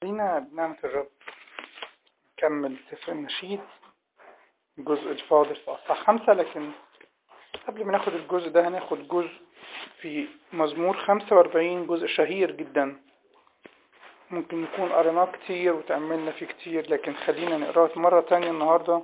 خلينا بنعمة الرب نكمل سفر النشيد الجزء الفاضل في أصحاح خمسة لكن قبل ما ناخد الجزء ده هناخد جزء في مزمور خمسة وأربعين جزء شهير جدا ممكن نكون قريناه كتير وتأملنا فيه كتير لكن خلينا نقراه مرة تانية النهاردة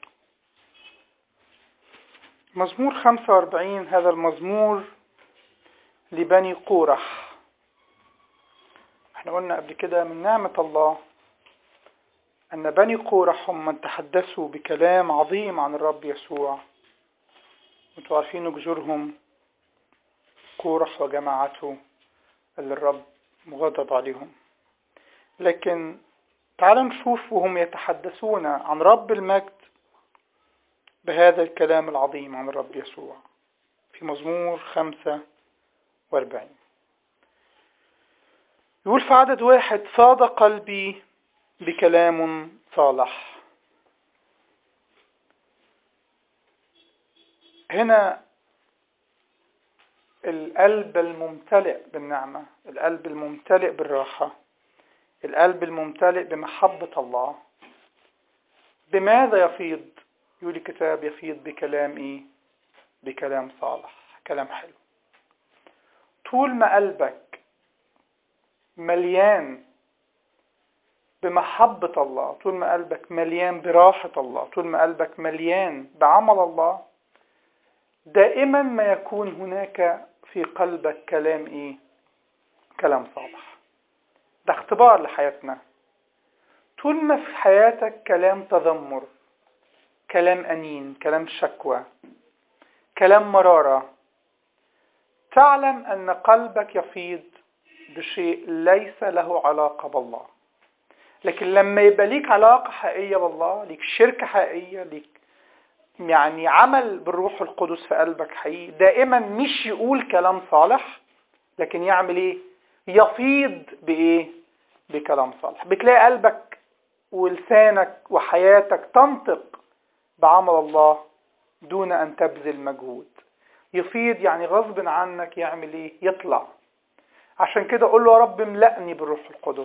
مزمور خمسة وأربعين هذا المزمور لبني قورح احنا قلنا قبل كده من نعمة الله أن بني قورح هم من تحدثوا بكلام عظيم عن الرب يسوع وانتوا عارفين جذورهم قورح وجماعته اللي الرب مغضب عليهم لكن تعالوا نشوف وهم يتحدثون عن رب المجد بهذا الكلام العظيم عن الرب يسوع في مزمور خمسة واربعين يقول في عدد واحد صاد قلبي بكلام صالح هنا القلب الممتلئ بالنعمة القلب الممتلئ بالراحة القلب الممتلئ بمحبة الله بماذا يفيض يقول الكتاب يفيض بكلام ايه بكلام صالح كلام حلو طول ما قلبك مليان بمحبة الله طول ما قلبك مليان براحة الله طول ما قلبك مليان بعمل الله دائما ما يكون هناك في قلبك كلام ايه كلام صالح ده اختبار لحياتنا طول ما في حياتك كلام تذمر كلام أنين كلام شكوى كلام مرارة تعلم أن قلبك يفيض بشيء ليس له علاقة بالله لكن لما يبقى ليك علاقة حقيقية بالله ليك شركة حقيقية ليك يعني عمل بالروح القدس في قلبك حقيقي دائما مش يقول كلام صالح لكن يعمل ايه يفيض بايه بكلام صالح بتلاقي قلبك ولسانك وحياتك تنطق بعمل الله دون ان تبذل مجهود يفيض يعني غصب عنك يعمل ايه يطلع عشان كده قول له يا رب املأني بالروح القدس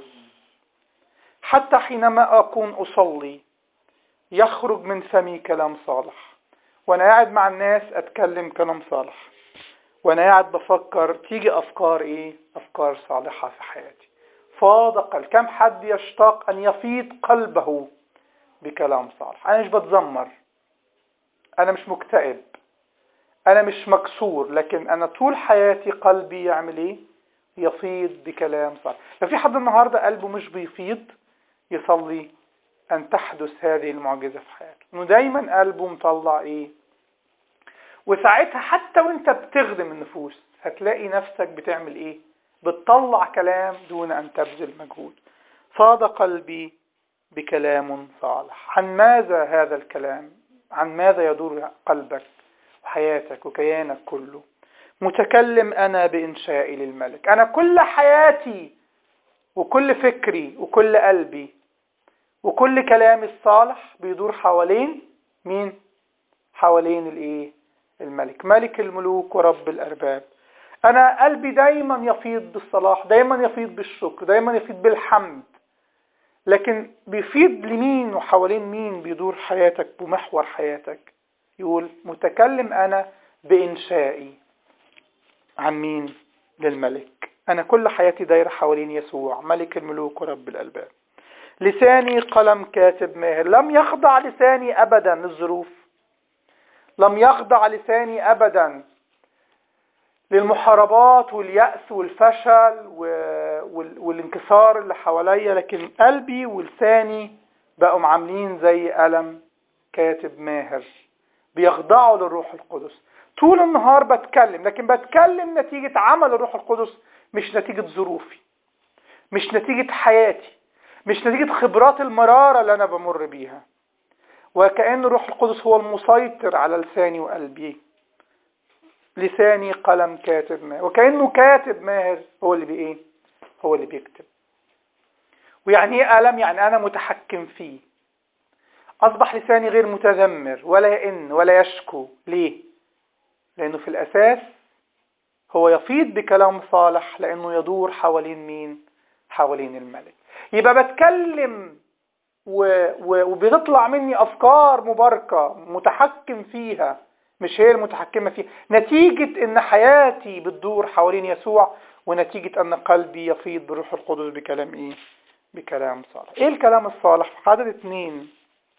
حتى حينما أكون أصلي يخرج من فمي كلام صالح وأنا قاعد مع الناس أتكلم كلام صالح وأنا قاعد بفكر تيجي أفكار إيه أفكار صالحة في حياتي فاض قلب كم حد يشتاق أن يفيض قلبه بكلام صالح أنا مش بتذمر أنا مش مكتئب أنا مش مكسور لكن أنا طول حياتي قلبي يعمل إيه يفيض بكلام صالح لو في حد النهاردة قلبه مش بيفيض يصلي أن تحدث هذه المعجزة في حياته إنه دايما قلبه مطلع إيه وساعتها حتى وانت بتخدم النفوس هتلاقي نفسك بتعمل إيه بتطلع كلام دون أن تبذل مجهود فاض قلبي بكلام صالح عن ماذا هذا الكلام عن ماذا يدور قلبك وحياتك وكيانك كله متكلم أنا بإنشائي للملك أنا كل حياتي وكل فكري وكل قلبي وكل كلامي الصالح بيدور حوالين مين حوالين الايه الملك ملك الملوك ورب الأرباب أنا قلبي دايما يفيض بالصلاح دايما يفيض بالشكر دايما يفيض بالحمد لكن بيفيض لمين وحوالين مين بيدور حياتك ومحور حياتك يقول متكلم أنا بإنشائي عن مين للملك أنا كل حياتي دايرة حوالين يسوع ملك الملوك ورب الألباب لساني قلم كاتب ماهر لم يخضع لساني أبدا للظروف لم يخضع لساني أبدا للمحاربات واليأس والفشل والانكسار اللي حواليا لكن قلبي ولساني بقوا عاملين زي قلم كاتب ماهر بيخضعوا للروح القدس طول النهار بتكلم لكن بتكلم نتيجة عمل الروح القدس مش نتيجة ظروفي مش نتيجة حياتي مش نتيجة خبرات المرارة اللي أنا بمر بيها وكأن الروح القدس هو المسيطر على لساني وقلبي لساني قلم كاتب ماهر وكأنه كاتب ماهر هو اللي بإيه هو اللي بيكتب ويعني ايه قلم يعني أنا متحكم فيه أصبح لساني غير متذمر ولا يئن ولا يشكو ليه لأنه في الأساس هو يفيض بكلام صالح لأنه يدور حوالين مين حوالين الملك يبقى بتكلم و... و... وبتطلع مني افكار مباركة متحكم فيها مش هي المتحكمة فيها نتيجة ان حياتي بتدور حوالين يسوع ونتيجة ان قلبي يفيض بروح القدس بكلام ايه بكلام صالح ايه الكلام الصالح في عدد اتنين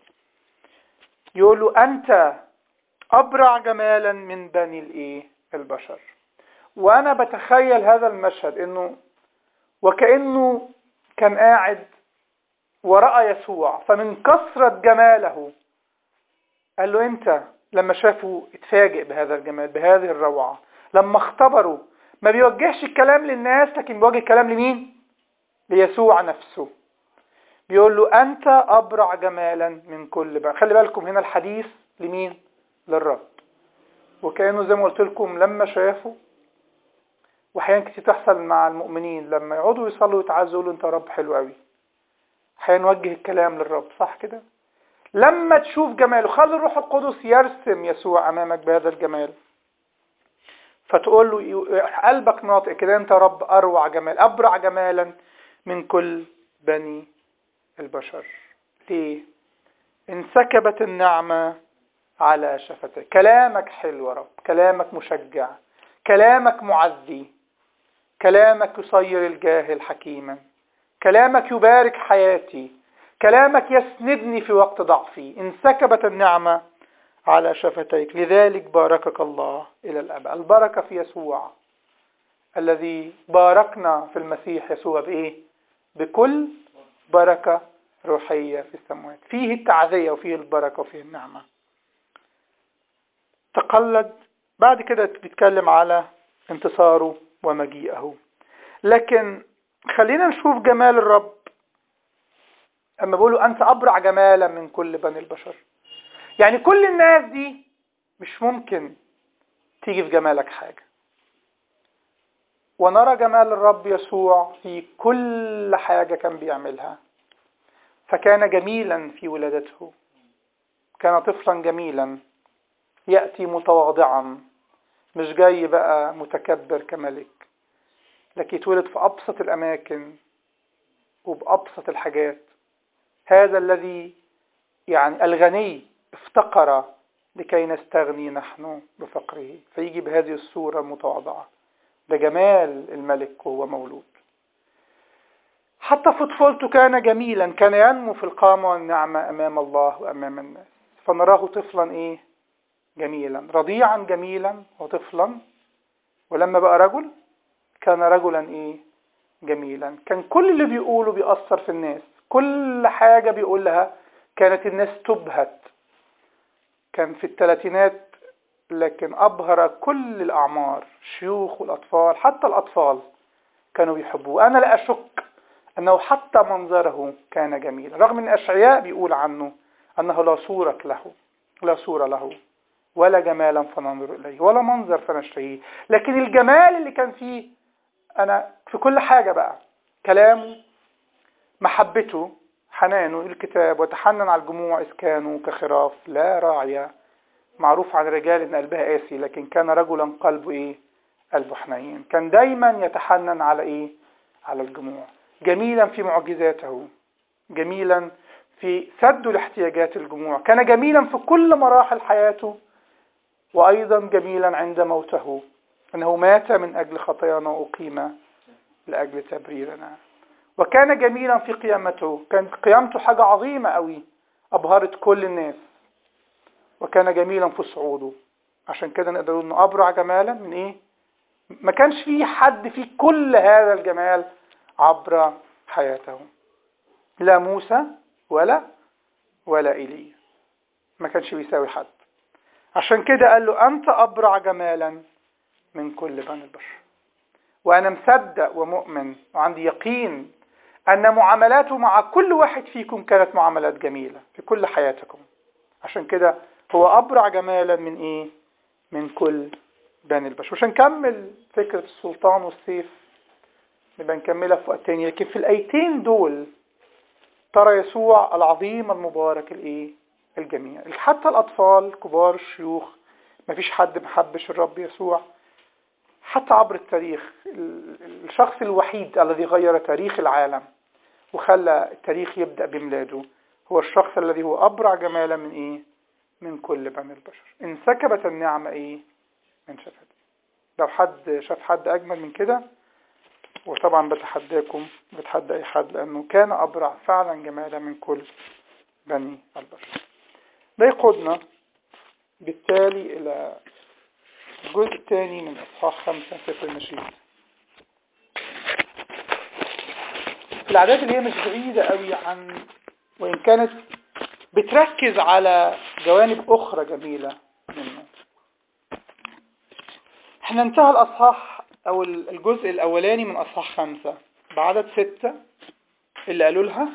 يقول له انت ابرع جمالا من بني الايه البشر وانا بتخيل هذا المشهد انه وكأنه كان قاعد ورأى يسوع فمن كثرة جماله قال له انت لما شافوا اتفاجئ بهذا الجمال بهذه الروعة لما اختبروا ما بيوجهش الكلام للناس لكن بيوجه الكلام لمين ليسوع نفسه بيقول له انت ابرع جمالا من كل بقى خلي بالكم هنا الحديث لمين للرب وكانه زي ما قلت لكم لما شافوا واحيانا كتير تحصل مع المؤمنين لما يقعدوا يصلوا ويتعزوا يقولوا انت يا رب حلو قوي هنوجه الكلام للرب صح كده لما تشوف جماله خلي الروح القدس يرسم يسوع امامك بهذا الجمال فتقول له قلبك ناطق كده انت يا رب اروع جمال ابرع جمالا من كل بني البشر ليه انسكبت النعمة على شفتك كلامك حلو يا رب كلامك مشجع كلامك معزي كلامك يصير الجاهل حكيما كلامك يبارك حياتي كلامك يسندني في وقت ضعفي انسكبت النعمة على شفتيك لذلك باركك الله إلى الأبد البركة في يسوع الذي باركنا في المسيح يسوع بإيه بكل بركة روحية في السماوات فيه التعزية وفيه البركة وفيه النعمة تقلد بعد كده بيتكلم على انتصاره ومجيئه لكن خلينا نشوف جمال الرب اما بيقولوا انت ابرع جمالا من كل بني البشر يعني كل الناس دي مش ممكن تيجي في جمالك حاجة ونرى جمال الرب يسوع في كل حاجة كان بيعملها فكان جميلا في ولادته كان طفلا جميلا يأتي متواضعا مش جاي بقى متكبر كملك لكن يتولد في أبسط الأماكن وبأبسط الحاجات هذا الذي يعني الغني افتقر لكي نستغني نحن بفقره فيجي بهذه الصورة المتواضعة ده جمال الملك وهو مولود حتى في طفولته كان جميلا كان ينمو في القامة والنعمة أمام الله وأمام الناس فنراه طفلا إيه جميلا رضيعا جميلا وطفلا ولما بقى رجل كان رجلا إيه جميلا كان كل اللي بيقوله بيأثر في الناس كل حاجة بيقولها كانت الناس تبهت كان في الثلاثينات لكن أبهر كل الأعمار شيوخ والأطفال حتى الأطفال كانوا بيحبوه أنا لا أشك أنه حتى منظره كان جميلا رغم أن أشعياء بيقول عنه أنه لا صورة له لا صورة له ولا جمالا فننظر إليه ولا منظر فنشتهيه لكن الجمال اللي كان فيه أنا في كل حاجة بقى كلامه محبته حنانه الكتاب وتحنن على الجموع إذ كانوا كخراف لا راعية معروف عن الرجال إن قلبها قاسي لكن كان رجلا قلبه إيه قلبه حنين كان دايما يتحنن على إيه على الجموع جميلا في معجزاته جميلا في سد لاحتياجات الجموع كان جميلا في كل مراحل حياته وأيضا جميلا عند موته أنه مات من أجل خطايانا وأقيم لأجل تبريرنا وكان جميلا في قيامته كانت قيامته حاجة عظيمة قوي أبهرت كل الناس وكان جميلا في صعوده عشان كده نقدر نقول انه أبرع جمالا من إيه ما كانش في حد في كل هذا الجمال عبر حياته لا موسى ولا ولا إيليا ما كانش بيساوي حد عشان كده قال له أنت أبرع جمالا من كل بني البشر وأنا مصدق ومؤمن وعندي يقين أن معاملاته مع كل واحد فيكم كانت معاملات جميلة في كل حياتكم عشان كده هو أبرع جمالا من إيه؟ من كل بني البشر مش هنكمل فكرة السلطان والسيف نبقى نكملها في وقت تاني لكن في الآيتين دول ترى يسوع العظيم المبارك الإيه؟ الجميع حتى الأطفال كبار الشيوخ مفيش حد محبش الرب يسوع حتى عبر التاريخ الشخص الوحيد الذي غير تاريخ العالم وخلى التاريخ يبدأ بميلاده هو الشخص الذي هو أبرع جمالا من إيه من كل بني البشر انسكبت النعمة إيه من شفتي لو حد شاف حد أجمل من كده وطبعا بتحداكم بتحدى أي حد لأنه كان أبرع فعلا جمالا من كل بني البشر ده يقودنا بالتالي إلى الجزء الثاني من إصحاح خمسة سفر النشيد العادات اللي هي مش بعيدة قوي عن وإن كانت بتركز على جوانب أخرى جميلة منه احنا انتهى الأصحاح أو الجزء الأولاني من أصحاح خمسة بعدد ستة اللي قالوا لها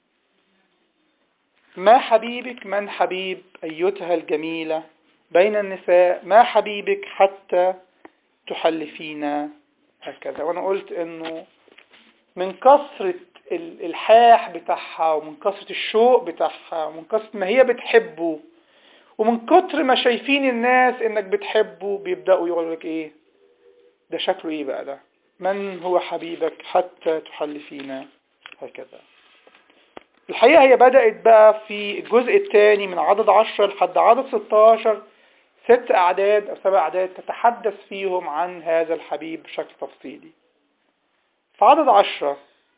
ما حبيبك من حبيب أيتها الجميلة بين النساء ما حبيبك حتى تحلفين هكذا وأنا قلت أنه من كثرة الإلحاح بتاعها ومن كثرة الشوق بتاعها ومن كثرة ما هي بتحبه ومن كتر ما شايفين الناس انك بتحبه بيبدأوا يقولوا لك ايه ده شكله ايه بقى ده من هو حبيبك حتى تحلفين هكذا الحقيقة هي بدأت بقى في الجزء الثاني من عدد عشرة لحد عدد 16 ست أعداد أو سبع أعداد تتحدث فيهم عن هذا الحبيب بشكل تفصيلي في عدد عشرة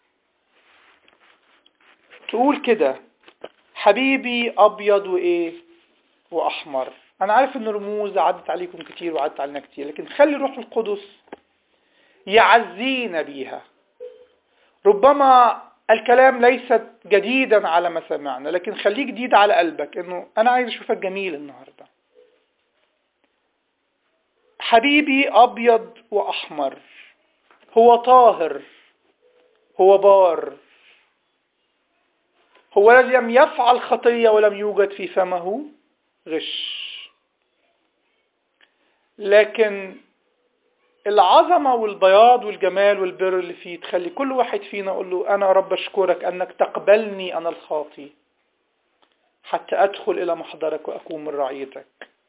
تقول كده حبيبي أبيض وإيه وأحمر أنا عارف إن رموز عدت عليكم كتير وعدت علينا كتير لكن خلي الروح القدس يعزينا بيها ربما الكلام ليست جديدا على ما سمعنا لكن خليه جديد على قلبك إنه أنا عايز أشوفك جميل النهاردة حبيبي أبيض وأحمر هو طاهر هو بار هو الذي لم يفعل خطية ولم يوجد في فمه غش لكن العظمة والبياض والجمال والبر اللي فيه تخلي كل واحد فينا يقول له أنا رب أشكرك أنك تقبلني أنا الخاطي حتى أدخل إلى محضرك وأكون من رعيتك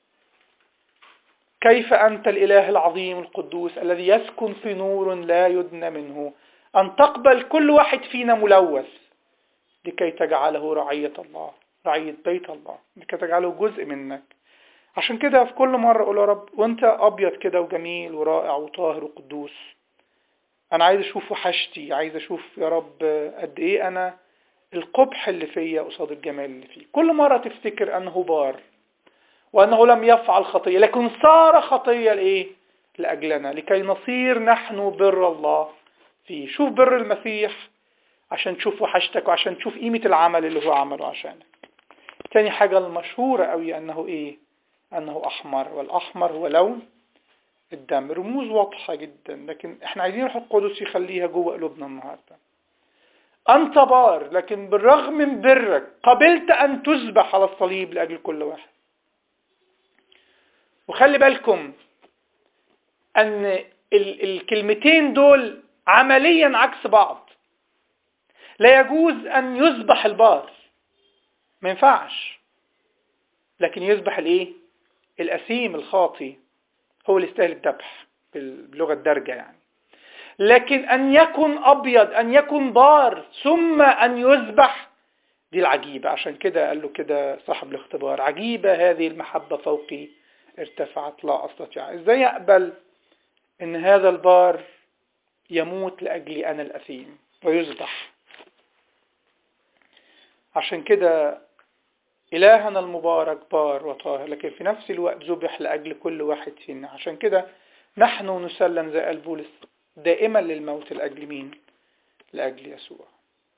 كيف أنت الإله العظيم القدوس الذي يسكن في نور لا يدنى منه أن تقبل كل واحد فينا ملوث لكي تجعله رعية الله رعية بيت الله لكي تجعله جزء منك عشان كده في كل مرة أقول يا رب وانت أبيض كده وجميل ورائع وطاهر وقدوس أنا عايز أشوف وحشتي عايز أشوف يا رب قد إيه أنا القبح اللي فيا قصاد الجمال اللي فيه كل مرة تفتكر أنه بار وأنه لم يفعل خطية لكن صار خطية لإيه لأجلنا لكي نصير نحن بر الله فيه شوف بر المسيح عشان تشوف وحشتك وعشان تشوف قيمة العمل اللي هو عمله عشانك تاني حاجة المشهورة قوي أنه إيه أنه أحمر والأحمر هو لون الدم رموز واضحة جدا لكن احنا عايزين روح القدس يخليها جوه قلوبنا النهاردة أنت بار لكن بالرغم من برك قبلت أن تذبح على الصليب لأجل كل واحد وخلي بالكم أن الكلمتين دول عمليا عكس بعض لا يجوز أن يذبح البار ما ينفعش لكن يذبح الايه الأسيم الخاطي هو اللي يستاهل الذبح باللغة الدارجة يعني لكن أن يكن أبيض أن يكن بار ثم أن يذبح دي العجيبة عشان كده قال له كده صاحب الاختبار عجيبة هذه المحبة فوقي ارتفعت لا أستطيع إزاي أقبل أن هذا البار يموت لأجلي أنا الأثيم ويذبح عشان كده إلهنا المبارك بار وطاهر لكن في نفس الوقت ذبح لأجل كل واحد فينا عشان كده نحن نسلم زي قال بولس دائما للموت لأجل مين لأجل يسوع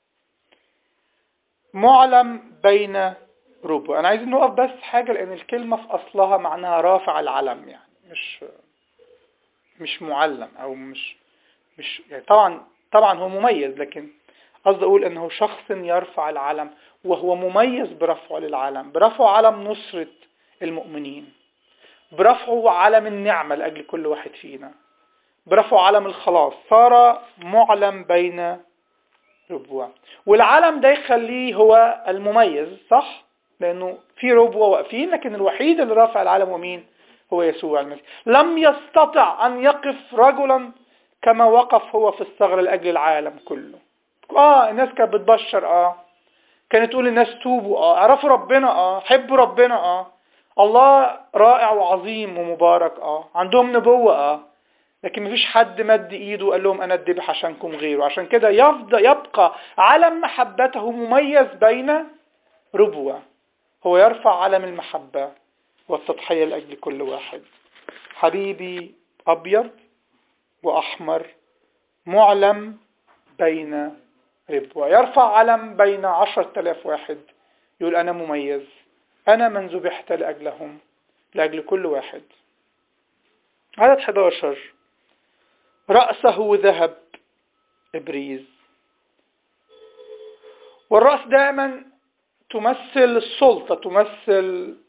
معلم بين ربو أنا عايز نقف بس حاجة لأن الكلمة في أصلها معناها رافع العلم يعني مش مش معلم أو مش مش يعني طبعا طبعا هو مميز لكن قصدي أقول أنه شخص يرفع العلم وهو مميز برفعه للعالم برفعه علم نصرة المؤمنين برفعه علم النعمة لأجل كل واحد فينا برفعه علم الخلاص صار معلم بين ربوع والعلم ده يخليه هو المميز صح لأنه في ربوة واقفين لكن الوحيد اللي رافع العلم ومين هو يسوع المسيح لم يستطع أن يقف رجلا كما وقف هو في الثغر لأجل العالم كله اه الناس كانت بتبشر اه كانت تقول للناس توبوا اه اعرفوا ربنا اه حبوا ربنا اه الله رائع وعظيم ومبارك اه عندهم نبوة اه لكن مفيش حد مد ايده وقال لهم انا اتذبح عشانكم غيره عشان كده يفضل يبقى علم محبته مميز بين ربوة هو يرفع علم المحبة والتضحية لأجل كل واحد حبيبي أبيض وأحمر معلم بين ربوة يرفع علم بين عشرة آلاف واحد يقول أنا مميز أنا من ذبحت لأجلهم لأجل كل واحد عدد 11 رأسه ذهب إبريز والرأس دائما تمثل السلطة تمثل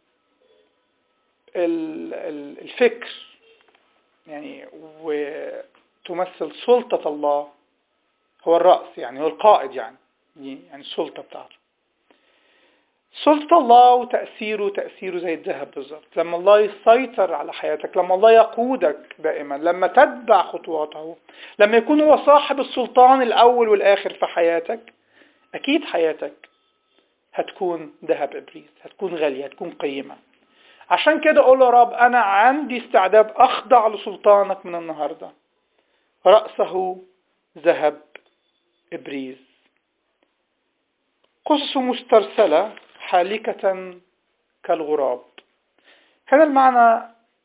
الفكر يعني وتمثل سلطة الله هو الرأس يعني هو القائد يعني يعني السلطة بتاعته سلطة الله وتأثيره تأثيره زي الذهب بالظبط لما الله يسيطر على حياتك لما الله يقودك دائما لما تتبع خطواته لما يكون هو صاحب السلطان الأول والآخر في حياتك أكيد حياتك هتكون ذهب إبريس هتكون غالية هتكون قيمة عشان كده أقول يا رب أنا عندي استعداد أخضع لسلطانك من النهاردة رأسه ذهب إبريز قصص مسترسلة حالكة كالغراب هنا المعنى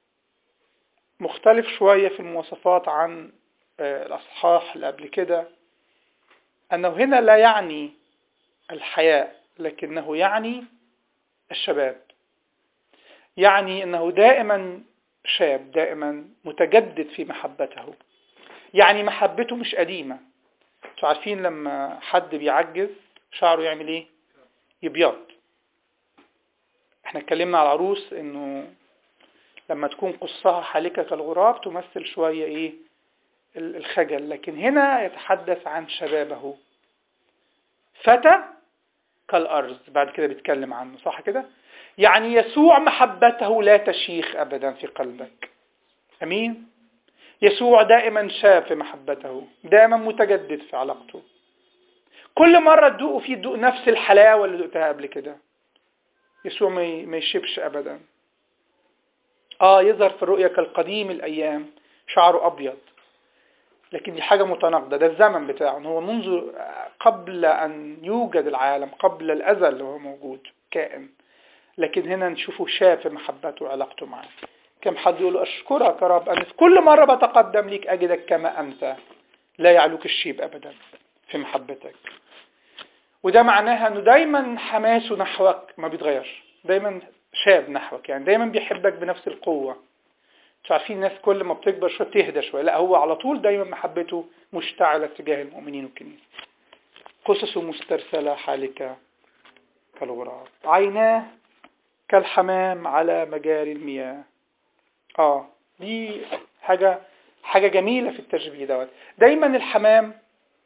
مختلف شوية في المواصفات عن الأصحاح اللي قبل كده أنه هنا لا يعني الحياء لكنه يعني الشباب يعني أنه دائما شاب دائما متجدد في محبته يعني محبته مش قديمة انتوا عارفين لما حد بيعجز شعره يعمل ايه يبيض احنا اتكلمنا على العروس انه لما تكون قصها حالكة كالغراب تمثل شوية ايه الخجل لكن هنا يتحدث عن شبابه فتى كالأرز بعد كده بيتكلم عنه صح كده يعني يسوع محبته لا تشيخ أبدا في قلبك أمين يسوع دائما شاب في محبته دائما متجدد في علاقته كل مرة تدوقوا فيه تدوق نفس الحلاوة اللي دقتها قبل كده يسوع ما يشبش أبدا آه يظهر في الرؤية كالقديم الأيام شعره أبيض لكن دي حاجة متناقضة ده الزمن بتاعه هو منذ قبل أن يوجد العالم قبل الأزل اللي هو موجود كائن لكن هنا نشوفه شاف في محبته وعلاقته معاه كم حد يقول أشكرك يا رب أنا في كل مرة بتقدم ليك أجدك كما أنت لا يعلوك الشيب أبدا في محبتك وده معناها أنه دايما حماسه نحوك ما بيتغيرش دايما شاب نحوك يعني دايما بيحبك بنفس القوة مش عارفين الناس كل ما بتكبر شوية تهدى شوية لا هو على طول دايما محبته مشتعلة تجاه المؤمنين والكنيسة قصصه مسترسلة حالكة كالغراب عيناه كالحمام على مجاري المياه اه دي حاجة حاجة جميلة في التشبيه دوت دايما الحمام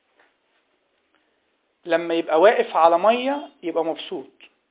لما يبقى واقف على مية يبقى مبسوط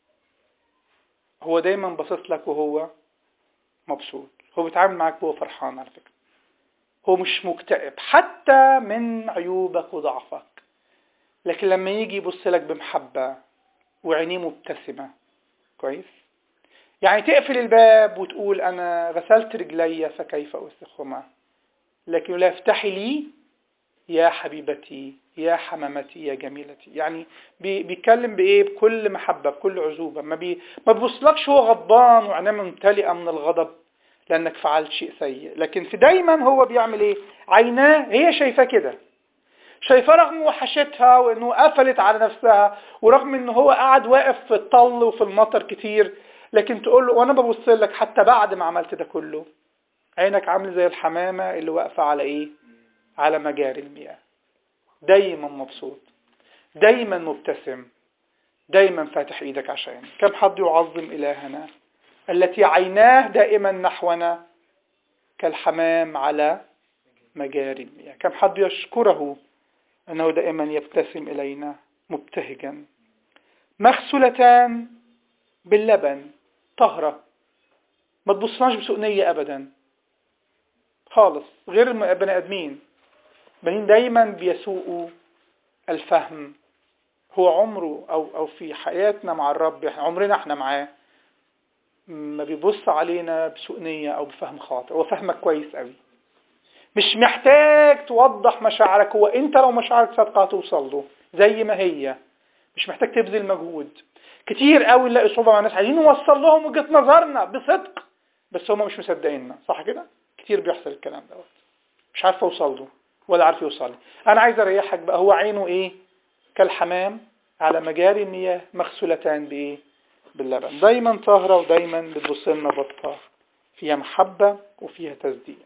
هو دايما باصص لك وهو مبسوط هو بيتعامل معاك وهو فرحان على فكرة هو مش مكتئب حتى من عيوبك وضعفك لكن لما يجي يبص لك بمحبة وعينيه مبتسمة كويس يعني تقفل الباب وتقول أنا غسلت رجلي فكيف أوسخهما لكن لا افتحي لي يا حبيبتي يا حمامتي يا جميلتي يعني بي بيتكلم بإيه بكل محبة بكل عزوبة ما, بي ما بيبصلكش هو غضبان وعينيه ممتلئة من الغضب لأنك فعلت شيء سيء لكن في دايما هو بيعمل إيه عيناه هي شايفاه كده شايفاه رغم وحشتها وانه قفلت على نفسها ورغم انه هو قاعد واقف في الطل وفي المطر كتير لكن تقول له وانا ببص لك حتى بعد ما عملت ده كله عينك عامل زي الحمامة اللي واقفة على ايه على مجاري المياه دايما مبسوط دايما مبتسم دايما فاتح ايدك عشان كم حد يعظم الهنا التي عيناه دائما نحونا كالحمام على مجاري المياه كم حد يشكره أنه دائما يبتسم إلينا مبتهجا مغسولتان باللبن طهرة ما تبصناش بسوء نية أبدا خالص غير بني آدمين بنين دايما بيسوقوا الفهم هو عمره أو, أو في حياتنا مع الرب عمرنا احنا معاه ما بيبص علينا بسوء نية أو بفهم خاطئ هو فهمك كويس قوي مش محتاج توضح مشاعرك هو انت لو مشاعرك صادقة هتوصل له زي ما هي مش محتاج تبذل مجهود كتير قوي نلاقي صعوبة مع ناس عايزين نوصل لهم وجهة نظرنا بصدق بس هم مش مصدقيننا صح كده كتير بيحصل الكلام دوت مش عارف اوصل له ولا عارف يوصل لي انا عايز اريحك بقى هو عينه ايه كالحمام على مجاري المياه مغسولتان بايه باللبن دايما طاهرة ودايما بتبص لنا بطة فيها محبة وفيها تصديق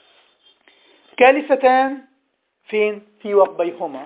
كالفتان فين في وقبيهما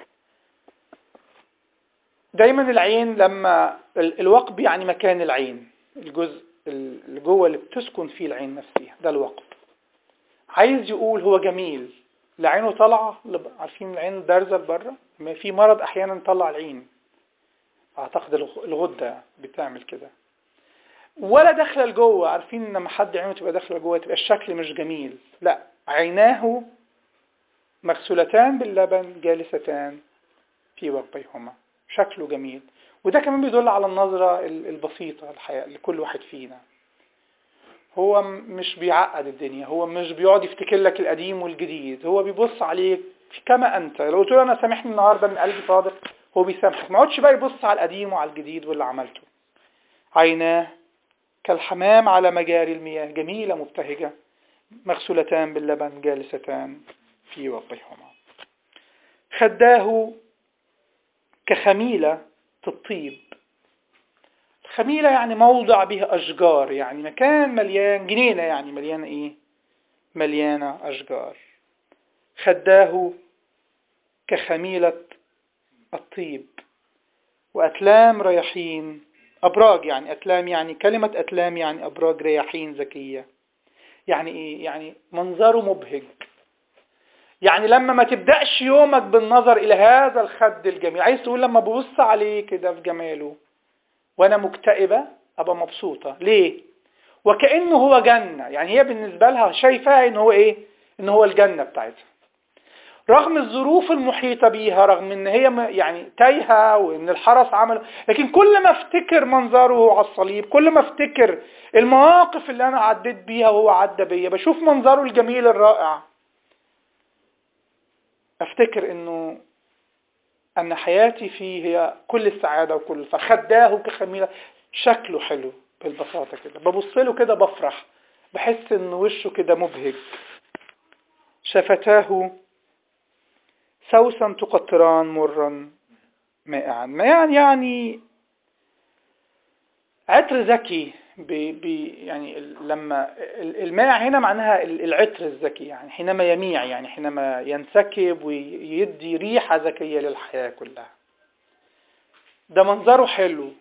دايما العين لما الوقب يعني مكان العين الجزء اللي جوه اللي بتسكن فيه العين نفسها ده الوقب عايز يقول هو جميل لا عينه طالعه عارفين العين الدارزه لبره في مرض احيانا طلع العين اعتقد الغده بتعمل كده ولا داخله لجوه عارفين لما حد عينه تبقى داخله لجوه تبقى الشكل مش جميل لا عيناه مغسولتان باللبن جالستان في وقبيهما شكله جميل وده كمان بيدل على النظرة البسيطة الحياة لكل واحد فينا هو مش بيعقد الدنيا هو مش بيقعد يفتكر لك القديم والجديد هو بيبص عليك كما انت لو قلت له انا سامحني النهارده من قلبي صادق هو بيسامحك ما يقعدش بقى يبص على القديم وعلى الجديد واللي عملته عيناه كالحمام على مجاري المياه جميلة مبتهجة مغسولتان باللبن جالستان في وقيهما خداه كخميلة الطيب خميلة يعني موضع به أشجار يعني مكان مليان جنينة يعني مليانة إيه مليانة أشجار خداه كخميلة الطيب وأتلام رياحين أبراج يعني أتلام يعني كلمة أتلام يعني أبراج رياحين ذكية يعني إيه يعني منظره مبهج يعني لما ما تبدأش يومك بالنظر إلى هذا الخد الجميل عايز تقول لما ببص عليه كده في جماله وأنا مكتئبة أبقى مبسوطة ليه؟ وكأنه هو جنة يعني هي بالنسبة لها شايفاها إن هو إيه؟ إن هو الجنة بتاعتها رغم الظروف المحيطة بيها رغم ان هي يعني تايهة وان الحرس عمل لكن كل ما افتكر منظره على الصليب كل ما افتكر المواقف اللي انا عديت بيها وهو عدى بيا بشوف منظره الجميل الرائع افتكر انه ان حياتي فيه هي كل السعادة وكل فخداه كخميلة شكله حلو بالبساطة كده ببص له كده بفرح بحس ان وشه كده مبهج شفتاه سوسا تقطران مرا مائعا مائعا يعني عطر ذكي بي بي يعني لما المائع هنا معناها العطر الذكي يعني حينما يميع يعني حينما ينسكب ويدي ريحة ذكية للحياة كلها ده منظره حلو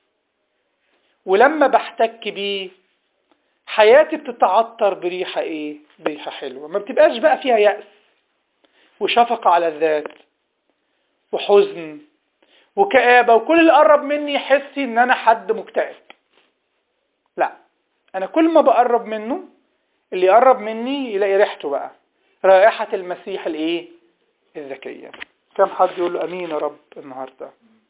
ولما بحتك بيه حياتي بتتعطر بريحة ايه بريحة حلوة ما بتبقاش بقى فيها يأس وشفقة على الذات وحزن وكآبة وكل اللي قرب مني يحس ان انا حد مكتئب لا انا كل ما بقرب منه اللي يقرب مني يلاقي ريحته بقى رائحة المسيح الايه الذكية كم حد يقول له امين يا رب النهاردة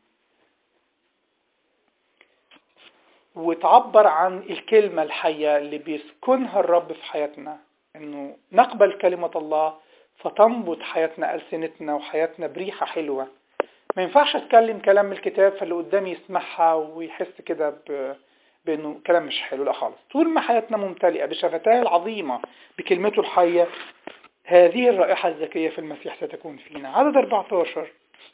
وتعبر عن الكلمة الحية اللي بيسكنها الرب في حياتنا انه نقبل كلمة الله فتنبت حياتنا ألسنتنا وحياتنا بريحة حلوة ما ينفعش اتكلم كلام من الكتاب فاللي قدامي يسمعها ويحس كده ب... بانه كلام مش حلو لا خالص طول ما حياتنا ممتلئة بشفتاه العظيمة بكلمته الحية هذه الرائحة الذكية في المسيح ستكون فينا عدد 14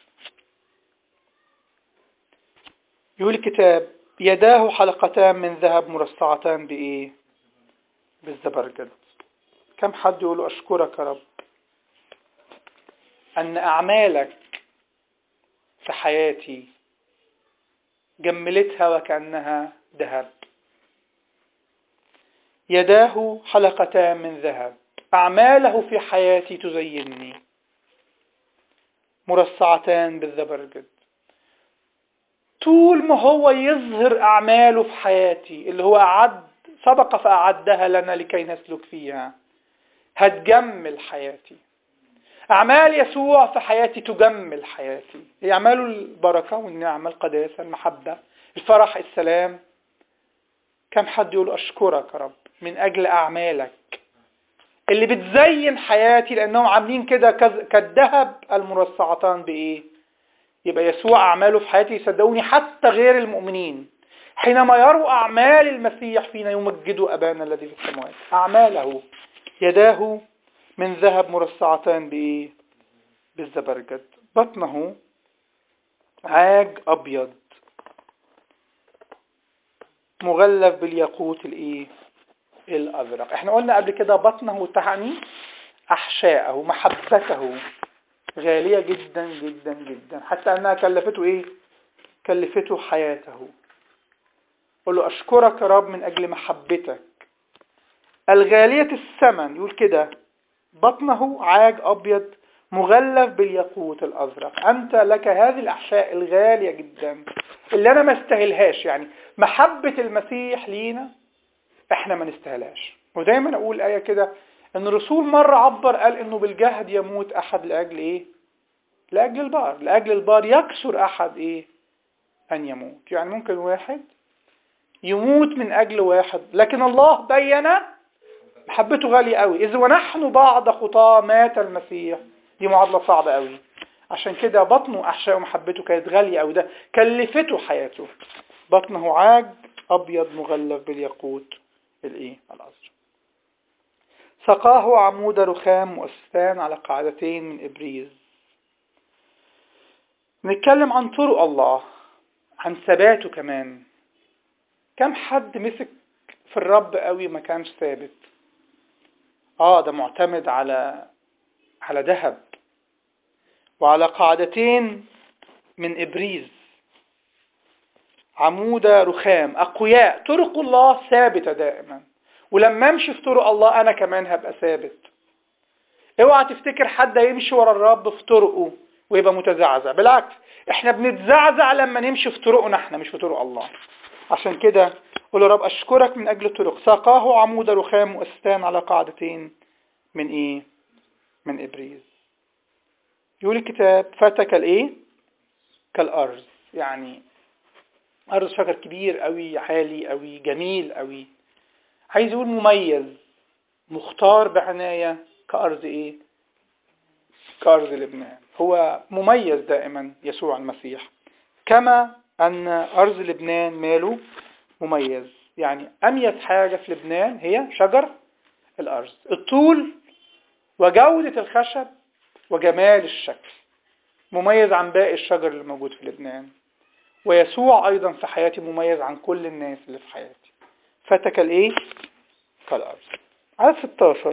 يقول الكتاب يداه حلقتان من ذهب مرصعتان بإيه بالزبرجد كم حد يقول أشكرك يا رب أن أعمالك في حياتي جملتها وكأنها ذهب يداه حلقتان من ذهب أعماله في حياتي تزينني مرصعتان بالزبرجد طول ما هو يظهر أعماله في حياتي اللي هو أعد سبق فأعدها لنا لكي نسلك فيها هتجمل حياتي أعمال يسوع في حياتي تجمل حياتي هي أعماله البركة والنعمة القداسة المحبة الفرح السلام كم حد يقول أشكرك يا رب من أجل أعمالك اللي بتزين حياتي لأنهم عاملين كده كالذهب المرصعتان بإيه يبقى يسوع أعماله في حياتي يصدقوني حتى غير المؤمنين حينما يروا أعمال المسيح فينا يمجدوا أبانا الذي في السماوات أعماله يداه من ذهب مرصعتان بإيه بالزبرجد بطنه عاج أبيض مغلف بالياقوت الإيه الأزرق احنا قلنا قبل كده بطنه تعني أحشاءه محبته غالية جدا جدا جدا حتى أنها كلفته إيه كلفته حياته قل له أشكرك يا رب من أجل محبتك الغالية الثمن يقول كده بطنه عاج أبيض مغلف بالياقوت الأزرق أنت لك هذه الأحشاء الغالية جدا اللي أنا ما استاهلهاش يعني محبة المسيح لينا احنا ما نستاهلهاش ودايما أقول آية كده ان الرسول مرة عبر قال انه بالجهد يموت احد لاجل ايه لاجل البار لاجل البار يكسر احد ايه ان يموت يعني ممكن واحد يموت من اجل واحد لكن الله بين محبته غالية قوي اذ ونحن بعض خطاه مات المسيح دي معادلة صعبة قوي عشان كده بطنه احشاء ومحبته كانت غالية قوي ده كلفته حياته بطنه عاج ابيض مغلف بالياقوت الايه الازرق سقاه عمود رخام مؤسسان على قاعدتين من إبريز نتكلم عن طرق الله عن ثباته كمان كم حد مسك في الرب قوي ما كانش ثابت اه ده معتمد على على ذهب وعلى قاعدتين من إبريز عمود رخام أقوياء طرق الله ثابتة دائما ولما امشي في طرق الله انا كمان هبقى ثابت اوعى تفتكر حد يمشي ورا الرب في طرقه ويبقى متزعزع بالعكس احنا بنتزعزع لما نمشي في طرقنا احنا مش في طرق الله عشان كده قول يا رب اشكرك من اجل الطرق ساقاه عمود رخام مؤسسان على قاعدتين من ايه من ابريز يقول الكتاب فتك الايه كالارز يعني ارز شجر كبير قوي عالي قوي جميل قوي عايز يقول مميز مختار بعناية كأرض ايه كأرض لبنان هو مميز دائما يسوع المسيح كما أن أرض لبنان ماله مميز يعني أميز حاجة في لبنان هي شجر الأرز الطول وجودة الخشب وجمال الشكل مميز عن باقي الشجر اللي موجود في لبنان ويسوع أيضا في حياتي مميز عن كل الناس اللي في حياتي فتك الايه كالأرض عدد 16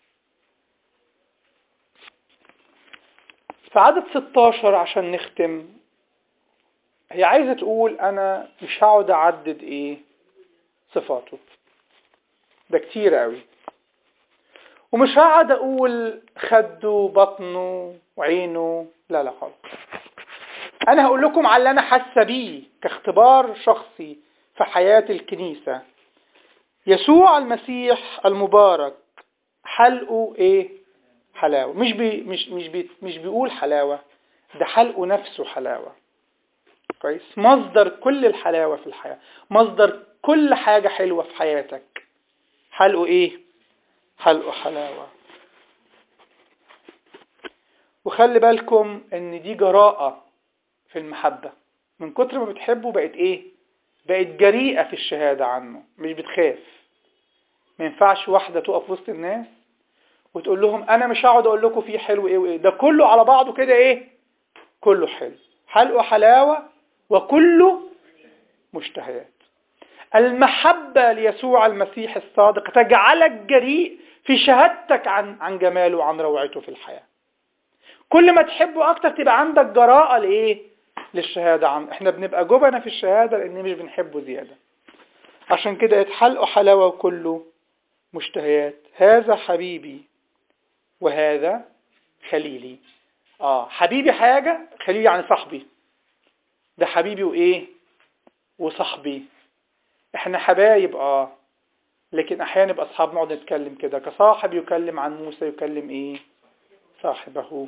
في عدد 16 عشان نختم هي عايزة تقول أنا مش هقعد أعدد إيه صفاته ده كتير قوي ومش هقعد أقول خده بطنه وعينه لا لا خالص أنا هقول لكم على اللي أنا حاسة بيه كاختبار شخصي في حياة الكنيسة يسوع المسيح المبارك حلقه ايه حلاوة مش بي مش مش بي مش بيقول حلاوة ده حلقه نفسه حلاوة كويس مصدر كل الحلاوة في الحياة مصدر كل حاجة حلوة في حياتك حلقه ايه حلقه حلاوة وخلي بالكم ان دي جراءة في المحبة من كتر ما بتحبه بقت ايه بقت جريئة في الشهادة عنه مش بتخاف ما ينفعش واحدة تقف وسط الناس وتقول لهم انا مش هقعد اقول لكم فيه حلو ايه وايه ده كله على بعضه كده ايه كله حلو حلقه حلاوة وكله مشتهيات المحبة ليسوع المسيح الصادق تجعلك جريء في شهادتك عن عن جماله وعن روعته في الحياة كل ما تحبه اكتر تبقى عندك جراءة لايه للشهادة عن احنا بنبقى جبنة في الشهادة لان مش بنحبه زيادة عشان كده يتحلقوا حلاوة وكله مشتهيات هذا حبيبي وهذا خليلي اه حبيبي حاجة خليلي يعني صاحبي ده حبيبي وايه وصاحبي احنا حبايب اه لكن احيانا نبقى اصحاب نقعد نتكلم كده كصاحب يكلم عن موسى يكلم ايه صاحبه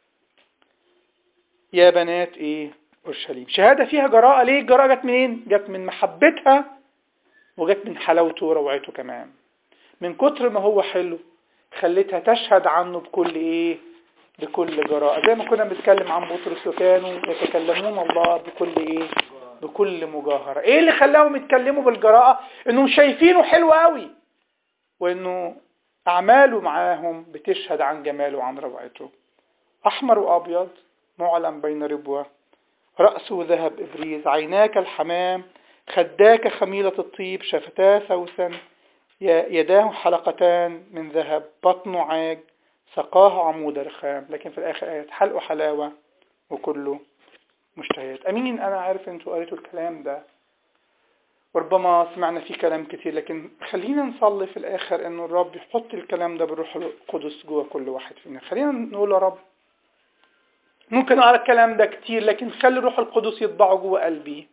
يا بنات ايه اورشليم شهادة فيها جراءة ليه الجراءة جت منين جت من محبتها وجت من حلاوته وروعته كمان من كتر ما هو حلو خليتها تشهد عنه بكل ايه بكل جراءة زي ما كنا بنتكلم عن بطرس وكانوا يتكلمون الله بكل ايه بكل مجاهرة ايه اللي خلاهم يتكلموا بالجراءة انهم شايفينه حلو قوي وانه اعماله معاهم بتشهد عن جماله وعن روعته احمر وابيض معلم بين ربوة رأسه ذهب إبريز عيناك الحمام خداك خميلة الطيب شفتاه سوسا يداه حلقتان من ذهب بطنه عاج سقاه عمود رخام لكن في الآخر آيات حلقه حلاوة وكله مشتهيات أمين أنا عارف أنتوا قريتوا الكلام ده وربما سمعنا فيه كلام كتير لكن خلينا نصلي في الآخر أنه الرب يحط الكلام ده بالروح القدس جوه كل واحد فينا خلينا نقول يا رب ممكن أقرأ الكلام ده كتير لكن خلي الروح القدس يطبعه جوه قلبي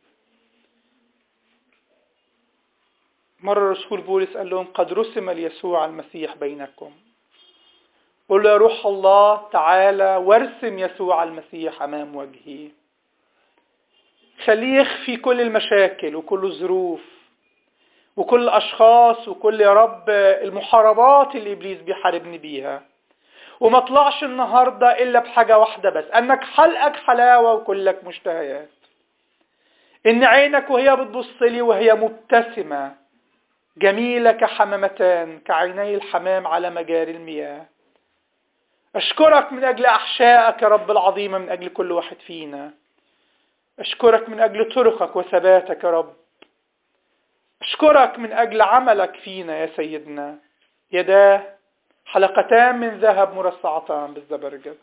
مرة رسول بولس قال لهم قد رسم ليسوع المسيح بينكم قل يا روح الله تعالى وارسم يسوع المسيح أمام وجهي خليه يخفي كل المشاكل وكل الظروف وكل الأشخاص وكل يا رب المحاربات اللي إبليس بيحاربني بيها وما طلعش النهاردة إلا بحاجة واحدة بس أنك حلقك حلاوة وكلك مشتهيات إن عينك وهي بتبص لي وهي مبتسمة جميلة كحمامتان كعيني الحمام على مجاري المياه أشكرك من أجل أحشائك يا رب العظيمة من أجل كل واحد فينا أشكرك من أجل طرقك وثباتك يا رب أشكرك من أجل عملك فينا يا سيدنا يداه حلقتان من ذهب مرصعتان بالزبرجد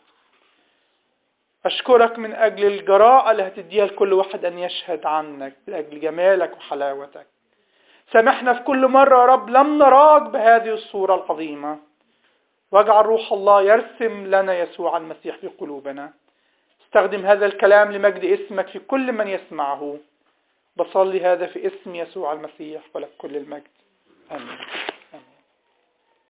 أشكرك من أجل الجراءة اللي هتديها لكل واحد أن يشهد عنك لأجل جمالك وحلاوتك سامحنا في كل مرة يا رب لم نراك بهذه الصورة العظيمة واجعل روح الله يرسم لنا يسوع المسيح في قلوبنا استخدم هذا الكلام لمجد اسمك في كل من يسمعه بصلي هذا في اسم يسوع المسيح ولك كل المجد آمين